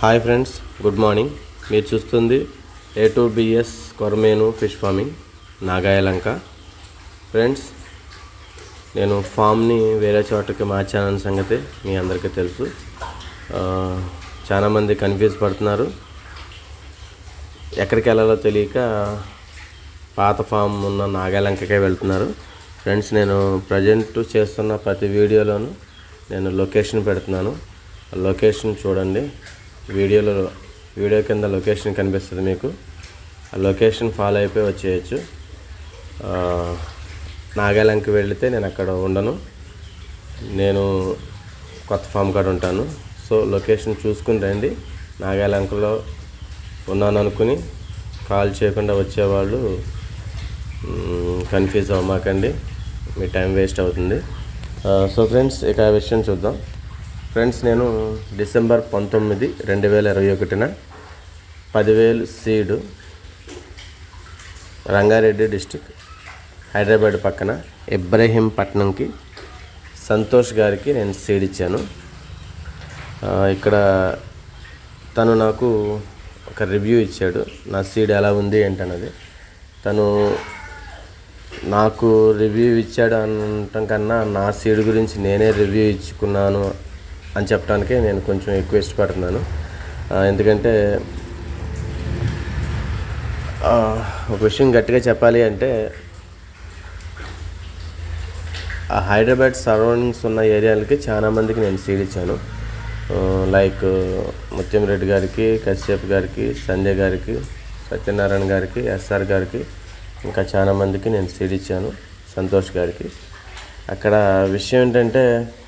Hi friends good morning మీరు చూస్తుంది A two BS కొరమేను ఫిష్ ఫార్మింగ్ నాగాయలంక ఫ్రెండ్స్ నేను ఫామ్ని వేరే చోటకి మార్చానన్న సంగతి మీ అందరికీ తెలుసు ఆ, చాలామంది కన్ఫ్యూజ్ పడుతున్నారు ఎక్కడికి వెళ్ళాలో తెలియక పాత ఫామ్ ఉన్న నాగాలంకకే వెళ్తున్నారు ఫ్రెండ్స్ నేను ప్రజెంట్ చేస్తున్న ప్రతి వీడియోలోనూ నేను లొకేషన్ పెడుతున్నాను ఆ లొకేషన్ చూడండి వీడియోలో వీడియో కింద లొకేషన్ కనిపిస్తుంది మీకు ఆ లొకేషన్ ఫాలో అయిపోయి వచ్చేయచ్చు ఆ, నాగాలంక వెళితే నేను అక్కడ ఉండను నేను కొత్త ఫామ్ కాడ ఉంటాను సో లొకేషన్ చూసుకుని రండి నాగాలంకలో ఉన్నాను అనుకుని కాల్ చేయకుండా వచ్చేవాళ్ళు కన్ఫ్యూజ్ అవ్వమాకండి మీ టైం వేస్ట్ అవుతుంది ఆ, సో ఫ్రెండ్స్ ఇక ఆ విషయం చూద్దాం ఫ్రెండ్స్ నేను డిసెంబర్ పంతొమ్మిది రెండు వేల ఇరవై ఒకటిన పదివేలు సీడు రంగారెడ్డి డిస్టిక్ హైదరాబాద్ పక్కన ఇబ్రహీంపట్నంకి సంతోష్ గారికి నేను సీడ్ ఇచ్చాను ఆ, ఇక్కడ తను నాకు ఒక రివ్యూ ఇచ్చాడు నా సీడ్ ఎలా ఉంది ఏంటన్నది తను నాకు రివ్యూ ఇచ్చాడు అనటం కన్నా నా సీడ్ గురించి నేనే రివ్యూ ఇచ్చుకున్నాను అని చెప్పడానికే నేను కొంచెం ఎక్కువ ఇష్టపడుతున్నాను ఆ, ఎందుకంటే ఆ, ఒక విషయం గట్టిగా చెప్పాలి అంటే ఆ హైదరాబాద్ సరౌండింగ్స్ ఉన్న ఏరియాలకి చాలా మందికి నేను సీడ్ ఇచ్చాను ఆ, లైక్ ముత్యం రెడ్డి గారికి కశ్యప్ గారికి సంజయ్ గారికి సత్యనారాయణ గారికి ఎస్ఆర్ గారికి ఇంకా చాలా మందికి నేను సీడ్ ఇచ్చాను సంతోష్ గారికి అక్కడ విషయం ఏంటంటే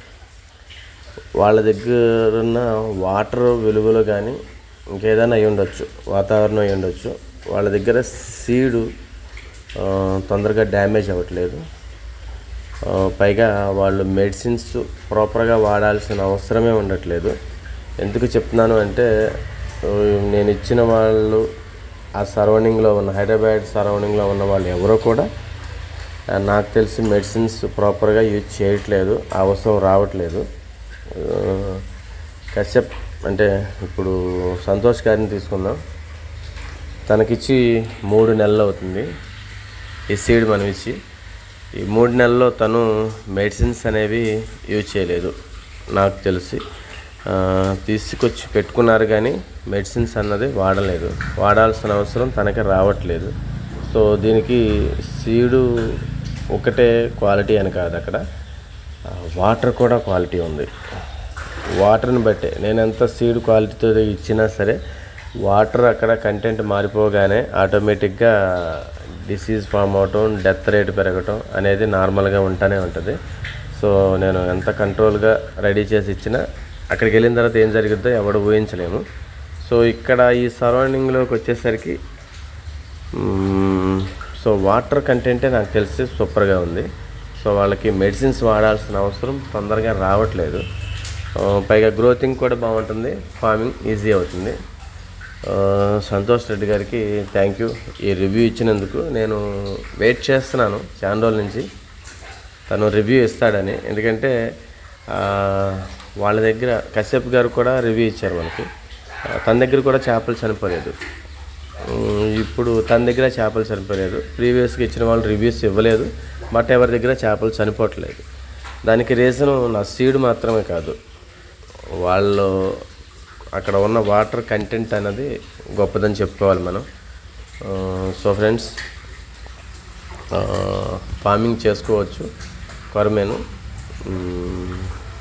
వాళ్ళ దగ్గర ఉన్న వాటర్ విలువలు కానీ ఇంకేదైనా అయి ఉండొచ్చు వాతావరణం అయి ఉండొచ్చు వాళ్ళ దగ్గర సీడు ఆ, తొందరగా డ్యామేజ్ అవ్వట్లేదు ఆ, పైగా వాళ్ళు మెడిసిన్స్ ప్రాపర్గా వాడాల్సిన అవసరమే ఉండట్లేదు ఎందుకు చెప్తున్నాను అంటే ఆ, నేను ఇచ్చిన వాళ్ళు ఆ సరౌండింగ్లో ఉన్న హైదరాబాద్ సరౌండింగ్లో ఉన్న వాళ్ళు ఎవరో కూడా ఆ, నాకు తెలిసి మెడిసిన్స్ ప్రాపర్గా యూజ్ చేయట్లేదు ఆ అవసరం రావట్లేదు ఆ, కశ్యప్ అంటే ఇప్పుడు సంతోష్ గారిని తీసుకుందాం తనకిచ్చి మూడు నెలలు అవుతుంది ఈ సీడ్ మనం ఇచ్చి ఈ మూడు నెలల్లో తను మెడిసిన్స్ అనేవి యూజ్ చేయలేదు నాకు తెలిసి ఆ, తీసుకొచ్చి పెట్టుకున్నారు కానీ మెడిసిన్స్ అన్నది వాడలేదు వాడాల్సిన అవసరం తనకి రావట్లేదు సో దీనికి సీడు ఒకటే క్వాలిటీ అని కాదు అక్కడ ఆ, వాటర్ కూడా క్వాలిటీ ఉంది వాటర్ని బట్టే నేను ఎంత సీడ్ క్వాలిటీతో ఇచ్చినా సరే వాటర్ అక్కడ కంటెంట్ మారిపోగానే ఆటోమేటిక్గా డిసీజ్ ఫామ్ అవటం డెత్ రేట్ పెరగటం అనేది నార్మల్గా ఉంటూనే ఉంటుంది సో నేను ఎంత కంట్రోల్గా రెడీ చేసి ఇచ్చినా అక్కడికి వెళ్ళిన తర్వాత ఏం జరుగుతుందో ఎవడు ఊహించలేము సో ఇక్కడ ఈ సరౌండింగ్లోకి వచ్చేసరికి మ్మ్, సో వాటర్ కంటెంటే నాకు తెలిసి సూపర్గా ఉంది సో వాళ్ళకి మెడిసిన్స్ వాడాల్సిన అవసరం తొందరగా రావట్లేదు ఆ, పైగా గ్రోతింగ్ కూడా బాగుంటుంది ఫార్మింగ్ ఈజీ అవుతుంది ఆ, సంతోష్ రెడ్డి గారికి థ్యాంక్ యూ ఈ రివ్యూ ఇచ్చినందుకు నేను వెయిట్ చేస్తున్నాను చాలా రోజుల నుంచి తను రివ్యూ ఇస్తాడని ఎందుకంటే ఆ, వాళ్ళ దగ్గర కశ్యప్ గారు కూడా రివ్యూ ఇచ్చారు మనకి ఆ, తన దగ్గర కూడా చేపలు చనిపోలేదు ఉమ్, ఇప్పుడు తన దగ్గర చేపలు చనిపోలేదు ప్రీవియస్గా ఇచ్చిన వాళ్ళు రివ్యూస్ ఇవ్వలేదు బట్ ఎవరి దగ్గర చేపలు చనిపోవట్లేదు దానికి రీజన్ నా సీడ్ మాత్రమే కాదు వాళ్ళు అక్కడ ఉన్న వాటర్ కంటెంట్ అనేది గొప్పదని చెప్పుకోవాలి మనం ఆ, సో ఫ్రెండ్స్ ఆ, ఫార్మింగ్ చేసుకోవచ్చు కొరమేను ఉమ్,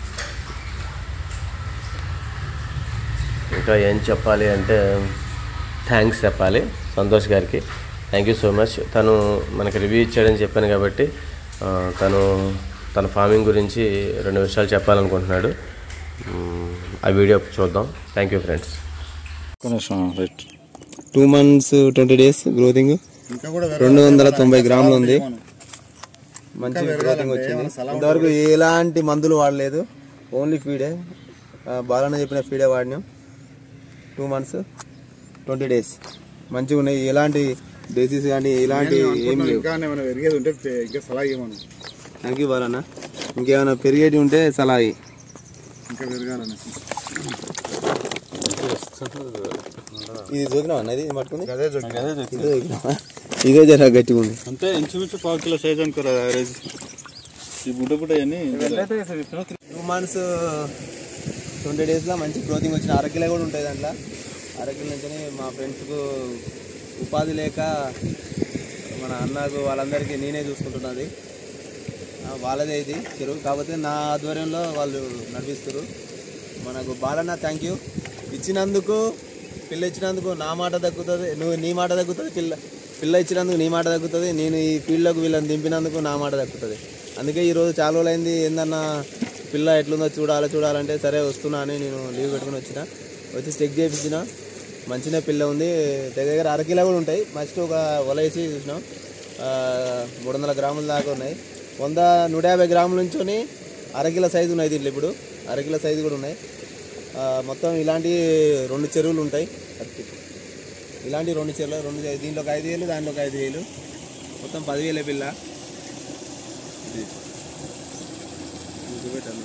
ఇంకా ఏం చెప్పాలి అంటే థ్యాంక్స్ చెప్పాలి సంతోష్ గారికి థ్యాంక్ యూ సో మచ్ తను మనకి రివ్యూ ఇచ్చాడని చెప్పాను కాబట్టి ఆ, తను తన ఫార్మింగ్ గురించి రెండు విషయాలు చెప్పాలనుకుంటున్నాడు మ్, ఆ వీడియో చూద్దాం thank you friends right two months twenty days growthing ఇంకా కూడా రెండు వందల తొంభై గ్రాములు ఉంది మంచి గ్రోతింగ్ వచ్చింది ఇంతవరకు ఎలాంటి మందులు వాడలేదు ఓన్లీ ఫీడే బాలన్న చెప్పిన ఫీడే వాడినాం టూ మంత్స్ ట్వంటీ డేస్ మంచిగా ఉన్నాయి ఎలాంటి డిసీజ్ కానీ ఎలాంటి ఏం లేవు ఇంకా ఏమైనా పెరిగేది ఉంటే పె- ఇంకా సలహా ఇవ్వమను థ్యాంక్ యూ బాలన్న ఇంకేమైనా పెరిగేటి ఉంటే సలహా ఇయ్యి. ఇంకా పెరగాలని ఇది జోకినావా అన్న ఇది పట్టుకుంది అదే జోకి. ఇదే జోకినావా? ఇదే జర గట్టిగా ఉంది అంతే ఇంచుమించు పావు కిలో సైజ్ అనుకోరా యావరేజ్ ఈ బుడ్డ బుడ్డ అన్ని టూ మంత్స్ ట్వంటీ డేస్లో మంచి గ్రోతింగ్ వచ్చిన అరకిలో కూడా ఉంటుంది దాంట్లో అరకిల నుంచి మా ఫ్రెండ్స్కు ఉపాధి లేక మన అన్నకు వాళ్ళందరికీ నేనే చూసుకుంటున్నది ఆ, వాళ్ళదే ఇది చెరువు కాకపోతే నా ఆధ్వర్యంలో వాళ్ళు నడిపిస్తారు మనకు బాలన్న థ్యాంక్ యూ ఇచ్చినందుకు పిల్ల ఇచ్చినందుకు నా మాట దక్కుతుంది నువ్వు నీ మాట దక్కుతుంది పిల్ల పిల్ల ఇచ్చినందుకు నీ మాట దక్కుతుంది నేను ఈ ఫీల్డ్లోకి వీళ్ళని దింపినందుకు నా మాట దక్కుతుంది అందుకే ఈరోజు చాలా రోజులైంది ఏందన్నా పిల్ల ఎట్లుందో చూడాలి చూడాలంటే సరే వస్తున్నా అని నేను లీవ్ పెట్టుకుని వచ్చిన వచ్చి చెక్ చేయించిన మంచిగా పిల్ల ఉంది దగ్గర దగ్గర అరకిలో కూడా ఉంటాయి ఫస్ట్ ఒక వల వేసి చూసినాం ఆ, మూడు వందల గ్రాముల దాకా ఉన్నాయి వంద నూట యాభై గ్రాముల నుంచి అరకిల సైజు ఉన్నాయి దీంట్లో ఇప్పుడు అరకిల సైజు కూడా ఉన్నాయి ఆ, మొత్తం ఇలాంటి రెండు చెరువులు ఉంటాయి ఇలాంటి రెండు చెరువులు రెండు చె- దీంట్లో ఒక ఐదు వేలు దాంట్లో ఒక ఐదు వేలు మొత్తం పదివేలే పిల్ల ఇది. ఇది చూపెట్టాను.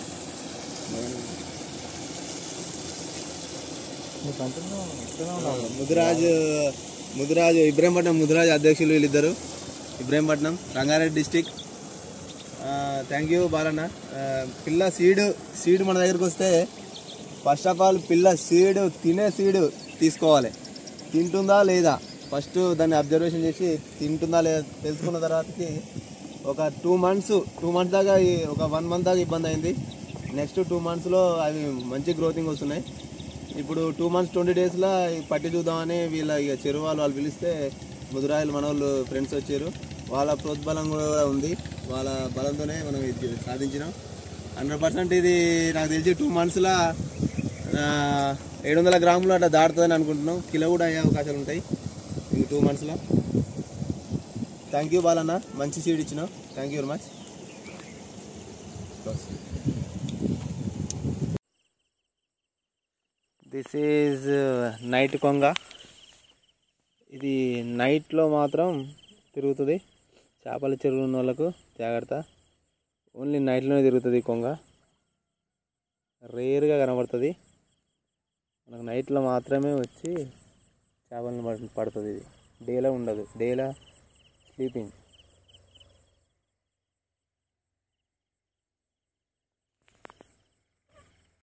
ముదిరాజ్ ముదిరాజు ఇబ్రహీంపట్నం ముదిరాజ్ అధ్యక్షులు వీళ్ళిద్దరు Ibrahimpatnam Rangareddy district thank you Balanna ఆ, పిల్ల సీడ్ సీడ్ మన దగ్గరికి వస్తే ఫస్ట్ ఆఫ్ ఆల్ పిల్ల సీడ్ తినే సీడ్ తీసుకోవాలి తింటుందా లేదా ఫస్ట్ దాన్ని అబ్జర్వేషన్ చేసి తింటుందా లేదా తెలుసుకున్న తర్వాతకి ఒక టూ మంత్స్ టూ మంత్స్ దాకా ఈ- ఒక వన్ మంత్ దాకా ఇబ్బంది అయింది నెక్స్ట్ టూ మంత్స్లో అవి మంచి గ్రోతింగ్ వస్తున్నాయి ఇప్పుడు టూ మంత్స్ ట్వంటీ డేస్లో పట్టి చూద్దామని వీళ్ళ ఇక చెరువు వాళ్ళు వాళ్ళు పిలిస్తే ముదురాయలు మన వాళ్ళు ఫ్రెండ్స్ వచ్చారు వాళ్ళ ప్రోద్బలం కూడా ఉంది వాళ్ళ బలంతోనే మనం ఇది సాధించినాం హండ్రెడ్ పర్సెంట్ ఇది నాకు తెలిసి టూ మంత్స్లో ఏడు వందల గ్రాములు అట్లా దాటుతుందని అనుకుంటున్నాం కిలో కూడా అయ్యే అవకాశాలు ఉంటాయి ఈ టూ మంత్స్లో థ్యాంక్ యూ బాలన్న మంచి సీడ్ ఇచ్చినావు thank you very much this is night కొంగ ఇది నైట్లో మాత్రం తిరుగుతుంది చేపల చెరువు ఉన్న వాళ్ళకు జాగ్రత్త ఓన్లీ నైట్లోనే తిరుగుతుంది ఈ కొంగ రేర్గా కనబడుతుంది మనకు నైట్లో మాత్రమే వచ్చి చేపలను పడుతుంది ఇది డేలో ఉండదు డేలో స్లీపింగ్